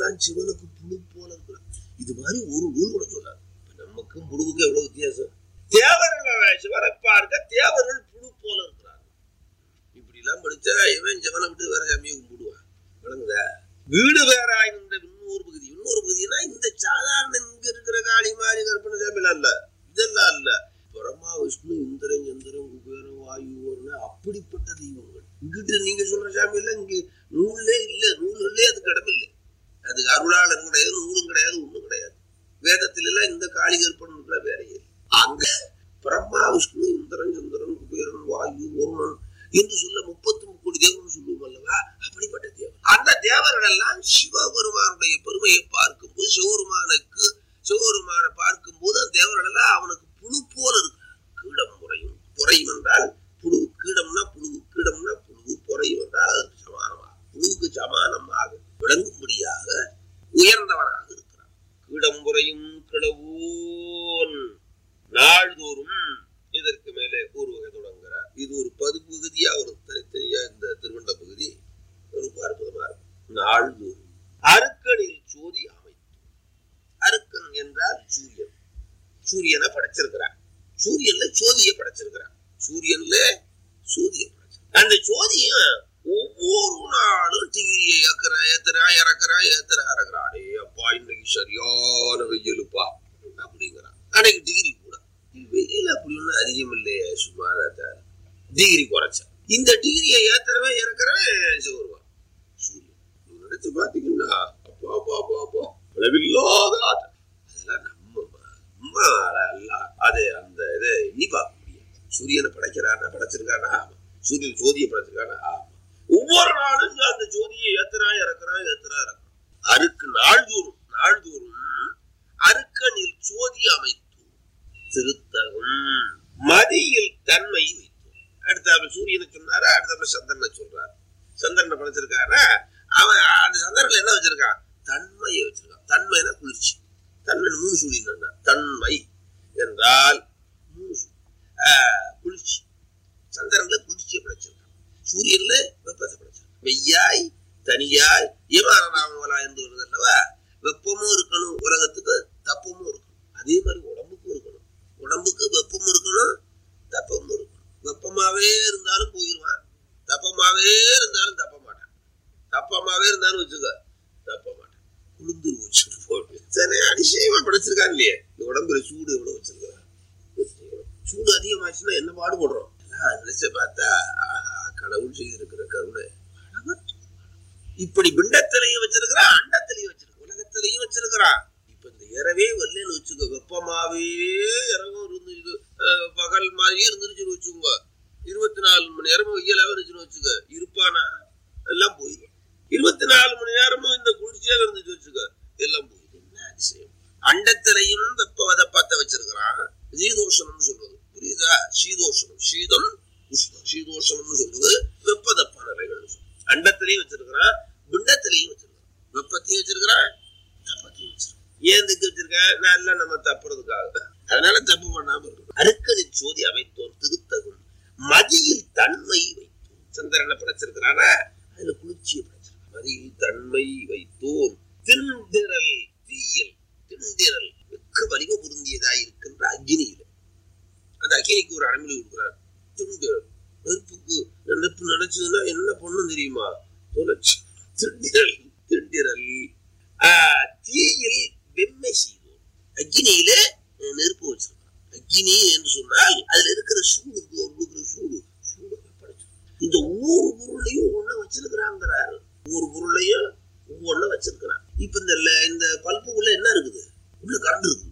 எல்லாம் சிவனுக்கு புழு போல இருக்கிறான் இது மாதிரி ஒரு நூல் கூட சொல்லாது இப்ப நமக்கும் புழுவுக்கு எவ்வளவு வித்தியாசம் தேவர்கள் சிவனை பார்க்க தேவர்கள் புழு போல இருக்கிறாங்க இப்படி எல்லாம் படிச்சா இவன் சிவனை விட்டு வேற சாமியை கும்பிடுவான் விளங்குதா வீடு வேற ஆயிருந்த இன்னொரு பகுதி இன்னொரு பகுதினா இந்த சாதாரண இங்க இருக்கிற காளி மாதிரி கற்பனை சாமியெல்லாம் இல்ல இதெல்லாம் இல்ல பிரம்மா விஷ்ணு இந்திரன் சந்திரன் குபேரன் வாயு அப்படிப்பட்ட தெய்வங்கள் இங்கிட்டு நீங்க சொல்ற சாமி எல்லாம் இங்க நூலே இல்ல நூலே அது கடமில்லை அது அருளாளரும் கிடையாது நூலும் கிடையாது ஒண்ணும் கிடையாது வேதத்துல எல்லாம் இந்த காளி கற்பனை வேற இல்லை அங்க பிரம்மா விஷ்ணு இந்திரன் சந்திரன் குபேரன் வாயு வருணன் என்று சொல்ல முப்பத்தி கோடி தேவர்கள் சொல்லுவோம் அல்லவா அப்படிப்பட்ட தேவர் அந்த தேவர்கள் எல்லாம் சிவபெருமானுடைய பெருமையை பார்க்கும்போது சிவபெருமானுக்கு சிவபெருமானை பார்க்கும்போது அந்த தேவர்கள் எல்லாம் அவனுக்கு புழு போல இருக்கு கீடம் முறையும் புறையும் என்றால் புழு கீடம்னா புழு கீடம்னா புழு புறையும் என்றால் அதற்கு சமானமாக புழுவுக்கு சமானமாக விளங்கும்படியாக உயர்ந்தவனாக இருக்கிறான் கீடம் முறையும் கிளவோன் நாள்தோறும் இதற்கு மேலே ஒரு வகை தொடங்குகிறார் இது ஒரு பகுதியா ஒரு தனித்தனியா இந்த திருவண்ட பகுதி ரொம்ப அற்புதமா இருக்கும் நாள்தோறும் அருக்கனில் சோதி அமைத்து அருக்கன் என்றால் சூரியன் சூரியனை படைச்சிருக்கிறான் சூரியன்ல சோதியை படைச்சிருக்கிறான் சூரியன்ல சோதியை படைச்சிருக்கான் அந்த சோதியும் ஒவ்வொரு நாளும் டிகிரியை ஏக்கறா ஏத்துறா இறக்குறா ஏத்துறா இறக்குறான் அடே அப்பா இன்னைக்கு சரியான வெயிலுப்பா அப்படிங்கிறான் அன்னைக்கு டிகிரி கூட வெயில் அப்படி ஒன்றும் அதிகம் இல்லையே சுமாரா தான் டிகிரி குறைச்சா இந்த டிகிரியை ஏத்துறவன் இறக்குறவன் சிவருவான் சூரியன் நீங்க நினைச்சு பாத்தீங்கன்னா அப்பா அப்பா அப்பா அப்பா அளவில்லாத ஆற்றல் அதெல்லாம் நம்ம நம்ம எல்லாம் அது அந்த இதை எண்ணி பார்க்க முடியாது சூரியனை படைக்கிறானா படைச்சிருக்கானா ஆமா சூரியன் ஜோதியை படைச்சிருக்கானா ஆமா ஒவ்வொரு நாளும் அந்த ஜோதியை ஏத்துறா இறக்குறான் ஏத்துறா இறக்குறான் அருக்கு நாள்தோறும் நாள்தோறும் அருக்கனில் சோதி அமைத்து திருத்தகும் மதியில் தன்மை வைத்து அடுத்தாப்புல சூரியனை சொன்னாரா அடுத்தாப்புல சந்திரனை சொல்றாரு சந்திரனை படைச்சிருக்காரா அவன் அந்த சந்திரன்ல என்ன வச்சிருக்கான் தன்மையை வச்சிருக்கான் தன்மைனா குளிர்ச்சி தன்மை மூணு சொல்லியிருந்தா தன்மை என்றால் மூணு சுழி. ஆஹ், குளிர்ச்சி சந்திரன்ல குளிர்ச்சியை படைச்சிருக்கான் சூரியன்ல வெப்பத்தை படைச்சிருக்கான் வெய்யாய் தனியாய் ஏமாறாமலா என்று வருது அல்லவா வெப்பமும் இருக்கணும் உலகத்துக்கு தப்பமும் இருக்கணும் அதே மாதிரி உடம்புக்கும் இருக்கணும் உடம்புக்கு வெப்பமும் இருக்கணும் தப்பமும் இருக்கணும் வெப்பமாவே இருந்தாலும் போயிடுவான் தப்பமாவே இருந்தாலும் தப்ப மாட்டான் தப்பமாவே இருந்தாலும் வச்சுக்க தப்ப மாட்டான் குளிர்ந்து வச்சுட்டு போட்டு சரி அதிசயமா படைச்சிருக்கான் இல்லையே இந்த உடம்புல சூடு எவ்வளவு வச்சிருக்கான் சூடு அதிகமாச்சுன்னா என்ன பாடுபடுறோம் எல்லாம் நினைச்சு பார்த்தா ஆஹா, கடவுள் செய்திருக்கிற கருணை அளவற்றது. இப்படி பிண்டத்திலையும் வச்சிருக்கிறான் அண்டத்திலையும் வச்சிருக்கான் உலகத்திலையும் வச்சிருக்கிறான் இப்ப இந்த இரவே வரலன்னு வச்சுக்கோ வெப்பமாவே இரவும் இருந்து இது அஹ், பகல் மாதிரியே இருந்துருச்சுன்னு வச்சுக்கோங்க இருபத்தி நாலு மணி நேரமும் வெயிலாவே இருந்துச்சுன்னு வச்சுக்க இருப்பானா எல்லாம் போயிடும் இருபத்தி நாலு மணி நேரமும் இந்த குளிர்ச்சியாக இருந்துச்சு வச்சுக்க எல்லாம் போயிடும் என்ன அதிசயம் அண்டத்திலையும் வெப்ப வதப்பத்தை வச்சிருக்கிறான் சீதோஷணம்னு சொல்றது புரியுதா சீதோஷணம் சீதம் உஷ்ணம் சீதோஷணம்னு சொல்றது வெப்பதப்ப நிலைகள் அண்டத்திலையும் வச்சிருக்கிறான் பிண்டத்திலையும் வச்சிருக்கான் வெப்பத்தையும் வச்சிருக்கிறான் தப்பத்தையும் வச்சிருக்கான் ஏன் இதுக்கு வச்சிருக்கான் நல்லா நம்ம தப்புறதுக்காக அதனால தப்பு பண்ணாம இருக்கணும் அருக்கனின் சோதி அமைத்தோர் திருத்தகும் மதியில் தன்மை வைத்தோர் சந்திரனை படைச்சிருக்கிறானா அதுல குளிர்ச்சியை படைச்சிருக்கான் மதியில் தன்மை வைத்தோர் திண்டிரல் தீயல் திண்டிரல் மிக்க வலிமை பொருந்தியதாய் இருக்கின்ற அக்னியில அந்த அக்னிக்கு ஒரு அடமொழி கொடுக்குறார் திண்டிரல் நெருப்புக்கு நெருப்பு நினைச்சதுன்னா என்ன பண்ணும் தெரியுமா தொலைச்சு திண்டிரல் திண்டிரல் ஆஹ், தீயில் வெம்மை செய்தோம் அக்னியில அஹ், நெருப்பு வச்சிருக்கான் அக்னி என்று சொன்னால் அதுல இருக்கிற சூடு இருக்கு, ஒரு இருக்கிற சூடு சூடு படைச்சிருக்கான். இந்த ஒவ்வொரு பொருளையும் ஒண்ணு வச்சிருக்கிறாங்கிறாரு ஒவ்வொரு பொருளையும் ஒவ்வொன்னு வச்சிருக்கிறான் இப்ப இந்த ல- இந்த பல்புக்குள்ள என்ன இருக்குது உள்ள கரண்ட் இருக்குது